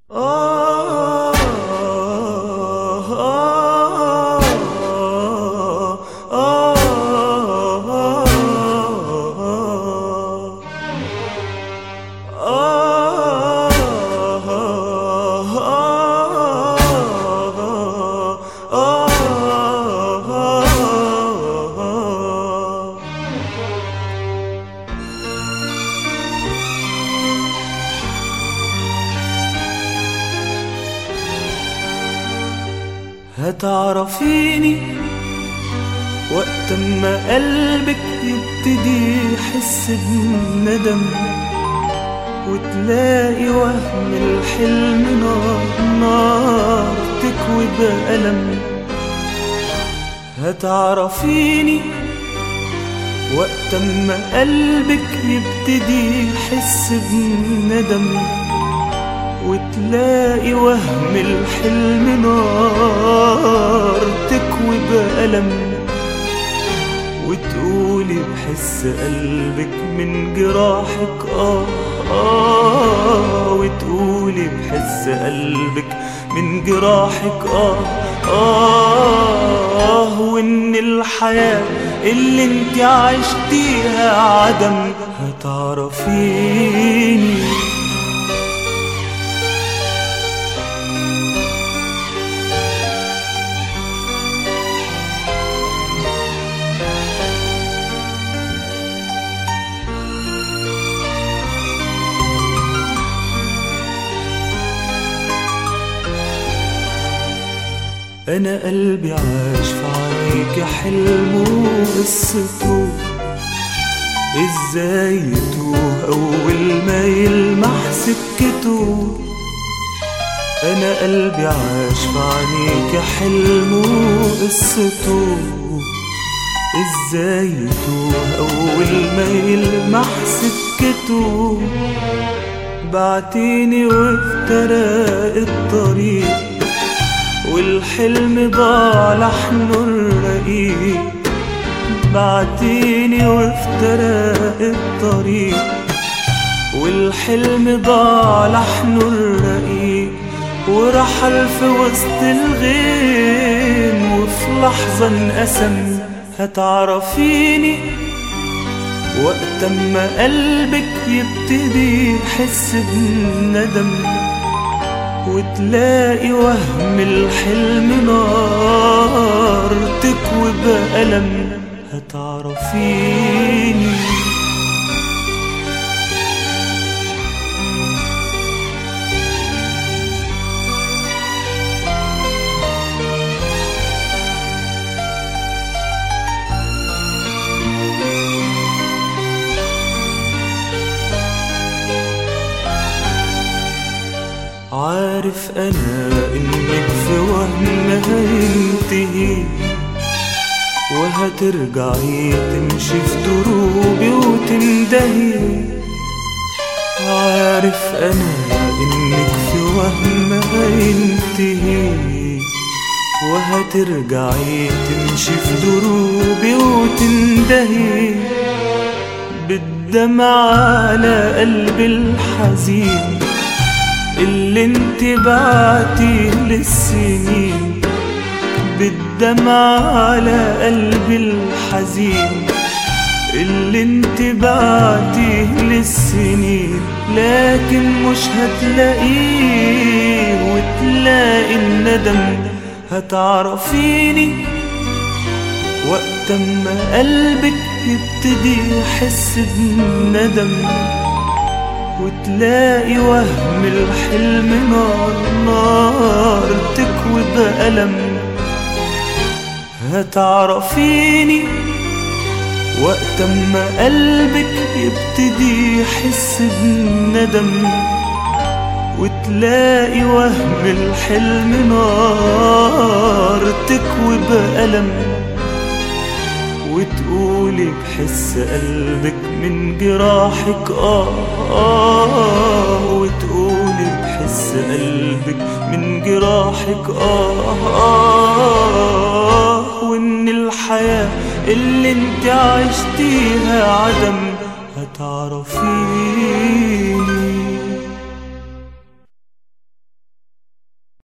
آه آه آه هتعرفيني وقت ما قلبك يبتدي يحس بندم وتلاقي وهم الحلم نار نار تكوي بألم هتعرفيني وقت ما قلبك يبتدي يحس بندم وتلاقي وهم الحلم نار تكوي بألم وتقولي بحس قلبك من جراحك آه آه وتقولي بحس قلبك من جراحك آه آه وإن الحياة اللي انت عشتيها عدم هتعرفيني أنا قلبي عاش في عينيك حلم وقصته إزاي يتوه أول ما يلمح سكته أنا قلبي عاش في عينيك حلم وقصته إزاي يتوه أول ما يلمح سكته بعتيني وافترق الطريق والحلم ضاع لحنه الرقيق بعتيني وافترق الطريق والحلم ضاع لحنه الرقيق ورحل في وسط الغيم وفي لحظة انقسم هتعرفيني وقت ما قلبك يبتدي يحس بندم وتلاقي وهم الحلم نار تكوي بألم هتعرفيني عارف انا انك في وهم هينتهي وهترجعي تمشي في دروبي وتندهي عارف انا انك في وهم هينتهي وهترجعي تمشي في دروبي وتندهي بالدمع على قلبي الحزين اللي انت بعتيه للسنين بالدمع على قلبي الحزين اللي انت بعتيه للسنين لكن مش هتلاقيه وتلاقي الندم هتعرفيني وقت ما قلبك يبتدي يحس بندم وتلاقي وهم الحلم نار نار تكوي بألم هتعرفيني وقت ما قلبك يبتدي يحس بندم وتلاقي وهم الحلم نار تكوي بألم وتقولي بحس قلبك من جراحك آه, آه وتقولي بحس قلبك من جراحك آه, آه وإن الحياة اللي انت عشتيها عدم هتعرفيه